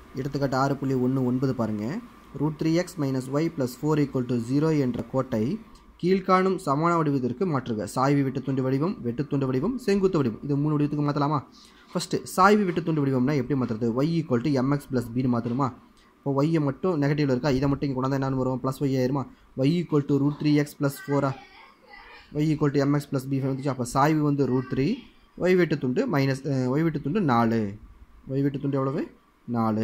எடுத்துக்காட்டு ஆறு புள்ளி ஒன்று ஒன்பது பாருங்கள் root three x minus y plus four equal to zero என்ற கோட்டை கீழ்காணும் சமான வடிவத்திற்கு மாற்றுக சாய்வு வெட்டுத்துண்டு வடிவம் வெட்டுத்துண்டு வடிவம் செங்குத்து வடிவம் இது மூணு வடிவத்துக்கு மாற்றலாமா ஃபஸ்ட்டு சாய்வு வெட்டுத்துண்டு வடிவம்னா எப்படி மாற்றுறது y equal to m x plus பின்னு மாற்றணுமா இப்போ ஒய்யை மட்டும் நெகட்டிவில் இருக்கா இதை மட்டும் இங்கே கொண்டாந்து என்னன்னு வரும் ப்ளஸ் ஒய் ஆயிருமா y equal to root three x plus ஃபோரா y equal to m x plus b வந்துச்சு அப்போ சாய்வு வந்து ரூட் த்ரீ ஒய் வெட்டுத்துண்டு மைனஸ் ஒய் வெட்டுத்துண்டு நாலு ஒய் வெட்டுத்துண்டு எவ்வளவு நாலு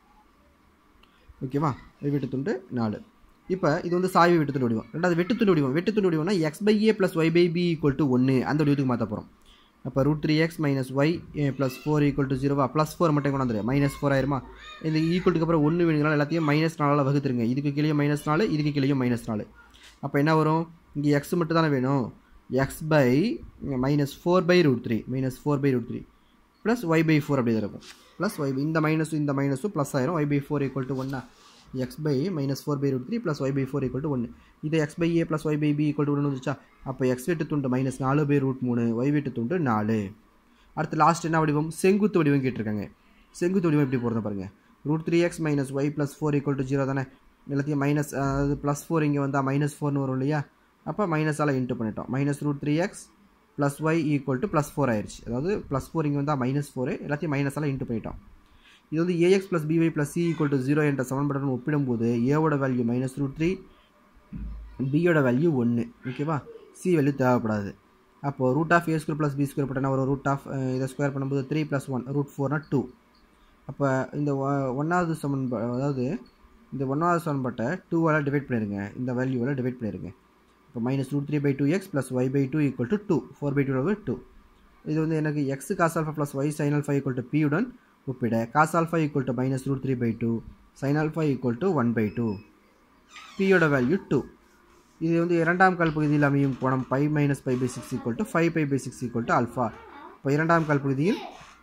ஓகேவா ஒய் வெட்டுத்துண்டு நாலு இப்போ இது வந்து சாய்வு வெட்டுத்துண்டு வடிவம் ரெண்டாவது வெட்டுத்துண்டு வடிவம் வெட்டுத்துண்டு வடிவம்னா x by a plus y by b equal to ஒன்று அந்த வடிவத்துக்கு மாற்ற போகிறோம் அப்போ root three x minus y plus four equal to ஜீரோவா ப்ளஸ் ஃபோர் மட்டும் கொண்டாந்துரு மைனஸ் ஃபோர் ஆயிருமா இந்த ஈக்குவலுக்கு அப்புறம் ஒன்று வேணுங்கனால எல்லாத்தையும் மைனஸ் நாலால் வகுத்துருங்க இதுக்கு கீழே மைனஸ் நாலு இதுக்கு கீழேயும் மைனஸ் நாலு அப்போ என்ன வரும் இங்கே எக்ஸ் மட்டும் தானே வேணும் x by minus four by root three minus four by root three plus y by four அப்படி தான் இருக்கும் ப்ளஸ் ஒய் இந்த மைனஸும் இந்த மைனஸும் ப்ளஸ் ஆயிரும் y by four equal to ஒன்னா x by minus four by root three plus y by four equal to ஒன்று இது x by a plus y by b equal to ஒன்று வந்துச்சா அப்போ எக்ஸ் வெட்டு துண்டு மைனஸ் நாலு பை ரூட் மூணு ஒய் வெட்டு துண்டு நாலு அடுத்து லாஸ்ட் என்ன வடிவம் செங்குத்து வடிவம் கேட்டிருக்காங்க செங்குத்து வடிவம் எப்படி போகிறது பாருங்கள் root three x minus y plus four equal to zero தானே எல்லாத்தையும் மைனஸ் அதாவது ப்ளஸ் ஃபோர் இங்கே வந்தால் மைனஸ் ஃபோர்னு வரும் இல்லையா அப்போ மைனஸால் இன்ட்டு பண்ணிட்டோம் minus root three x plus y equal to plus four ஆயிடுச்சு அதாவது ப்ளஸ் ஃபோர் இங்கே வந்தால் மைனஸ் ஃபோர் எல்லாத்தையும் மைனஸால் இன்ட்டு பண்ணிட்டோம் இது வந்து a x plus b y plus c equal to zero என்ற சமன்பாட்டுடன் ஒப்பிடும்போது ஏவோட வேல்யூ மைனஸ் ரூட் த்ரீ பியோட வேல்யூ ஒன்று ஓகேவா சி வேல்யூ தேவைப்படாது அப்போது root of a square plus b square போட்டோன்னா ஒரு ரூட் ஆஃப் இதை ஸ்கொயர் பண்ணும்போது த்ரீ ப்ளஸ் ஒன் ரூட் ஃபோர்னா டூ அப்போ இந்த ஒன்றாவது சமன்பா அதாவது இந்த ஒன்றாவது சமன்பாட்டை டூவால் டிவைட் பண்ணிடுங்க இந்த வேல்யூவால் டிவைட் பண்ணிடுங்க இப்போ minus root three by two x plus y by two equal to two four by two two இது வந்து எனக்கு x cos alpha plus y sin alpha equal to பியுடன் ஒப்பிட cos alpha equal to minus root three by two sin alpha equal to one by two பியோட value two இது வந்து இரண்டாம் கால் பகுதியில் அமையும் கோணம் pi minus pi by six equal to five pi by six equal to alpha இப்போ இரண்டாம் கால் பகுதியில்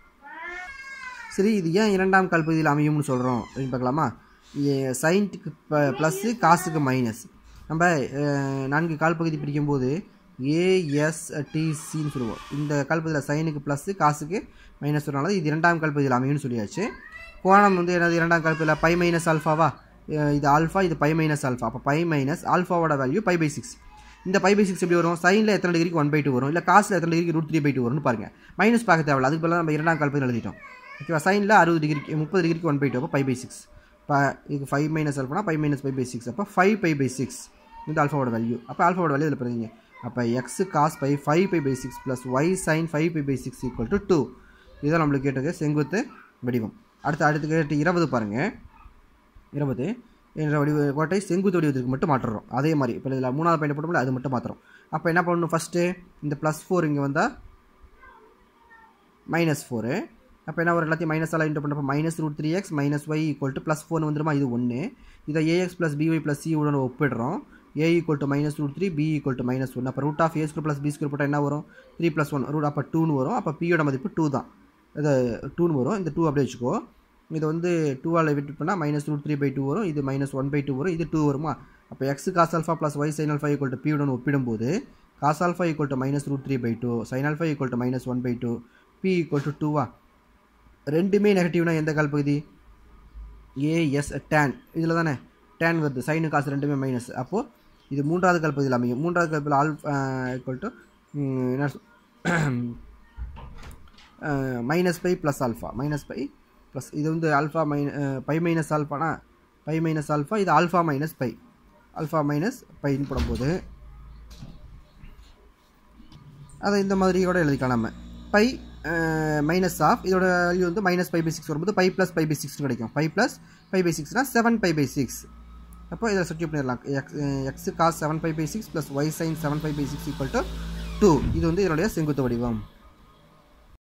சரி இது ஏன் இரண்டாம் கால் பகுதியில் அமையும்னு சொல்கிறோம் அப்படின்னு பார்க்கலாமா சைன்ட்டுக்கு ப்ளஸ்ஸு காசுக்கு மைனஸ் நம்ம நான்கு கால் பகுதி பிரிக்கும்போது ஏஎஸ்டிசின்னு சொல்லுவோம் இந்த கால்பகுதியில் சைனுக்கு ப்ளஸ்ஸு காசுக்கு மைனஸ் வரனால இது இரண்டாம் கால்பகுதியில் அமையும்னு சொல்லியாச்சு கோணம் வந்து என்னது இரண்டாம் கால்பகுதியில் பை மைனஸ் ஆல்ஃபாவா இது ஆல்ஃபா இது பை மைனஸ் ஆல்ஃபா அப்போ பை மைனஸ் ஆல்ஃபாவோட வேல்யூ பை பை சிக்ஸ் இந்த பை பை சிக்ஸ் எப்படி வரும் சைனில் எத்தனை டிகிரிக்கு ஒன் பை டூ வரும் இல்லை காசில் எத்தனை டிகிரிக்கு ரூட் த்ரீ பை டூ வரும்னு பாருங்கள் மைனஸ் பார்க்க தேவையில்ல அதுக்கு பதிலாக நம்ம இரண்டாம் கால்பகுதியில் எழுதிட்டோம் ஓகேவா சைனில் அறுபது டிகிரிக்கு முப்பது டிகிரிக்கு ஒன் பை டூ அப்போ பை பை சிக்ஸ் இப்போ இதுக்கு ஃபைவ் மைனஸ் ஆல்ஃபானா pi minus pi by six அப்போ ஃபைவ் பை பை சிக்ஸ் இந்த ஆல்ஃபாவோட வேல்யூ அப்போ ஆல்ஃபாவோட வேல்யூ இதில் பாருங்க அப்போ x cos by five pi by six plus y sin five pi by six equal to two இதுதான் நம்மளுக்கு கேட்டது செங்குத்து வடிவம் அடுத்து அடுத்து கேட்டு இருபது பாருங்கள் இருபது என்ற வடிவ கோட்டை செங்குத்து வடிவத்திற்கு மட்டும் மாற்றுறோம் அதே மாதிரி இப்போ இதில் மூணாவது பயணம் போட்டோம்ல அது மட்டும் மாற்றுறோம் அப்போ என்ன பண்ணணும் ஃபஸ்ட்டு இந்த ப்ளஸ் ஃபோர் இங்கே வந்தால் மைனஸ் ஃபோரு அப்போ என்ன ஒரு எல்லாத்தையும் மைனஸ் எல்லாம் இன்ட்டு பண்ணுறப்போ minus root three x minus y equal to plus ஃபோர்னு வந்துருமா இது ஒன்று இதை a x plus b y plus c உடன் ஒப்பிடுறோம் a equal to minus root three b equal to minus one அப்போ root of a square plus b square போட்டால் என்ன வரும் த்ரீ ப்ளஸ் ஒன் ரூட் அப்போ டூன்னு வரும் அப்போ பியோட மதிப்பு டூ தான் இது டூன்னு வரும் இந்த டூ அப்படியே வச்சுக்கோ இது வந்து டூவால் விட்டு பண்ணால் minus root three by two வரும் இது மைனஸ் ஒன் பை டூ வரும் இது டூ வருமா அப்போ x cos alpha plus y sin alpha equal to பியுடன் ஒப்பிடும்போது cos alpha equal to minus root three by two sin alpha equal to minus one by two p equal to டூவா ரெண்டுமே நெகட்டிவ்னா எந்த கால் பகுதி ஏஎஸ் டேன் இதில் தானே tan வருது sign காசு ரெண்டுமே மைனஸ் அப்போது இது மூன்றாவது கால் பகுதியில் அமையும் மூன்றாவது கால் பகுதியில் ஆல் ஈக்குவல் டு என்ன minus pi plus alpha minus pi plus இது வந்து ஆல்ஃபா மைன பை மைனஸ் ஆல்ஃபானா பை மைனஸ் ஆல்ஃபா இது alpha minus pi alpha minus பைன்னு போடும்போது அதை இந்த மாதிரி கூட எழுதிக்கலாம் நம்ம பை மைனஸ் ஆஃப் இதோட வேல்யூ வந்து மைனஸ் பை பை சிக்ஸ் வரும்போது pi plus pi by six கிடைக்கும் பை ப்ளஸ் பை பை சிக்ஸ்னால் செவன் பை பை சிக்ஸ் அப்போ இதில் சப்ஸ்டியூட் பண்ணிடலாம் X X cos seven pi by six plus y sin seven pi by six equal to two இது வந்து இதனுடைய செங்குத்து வடிவம்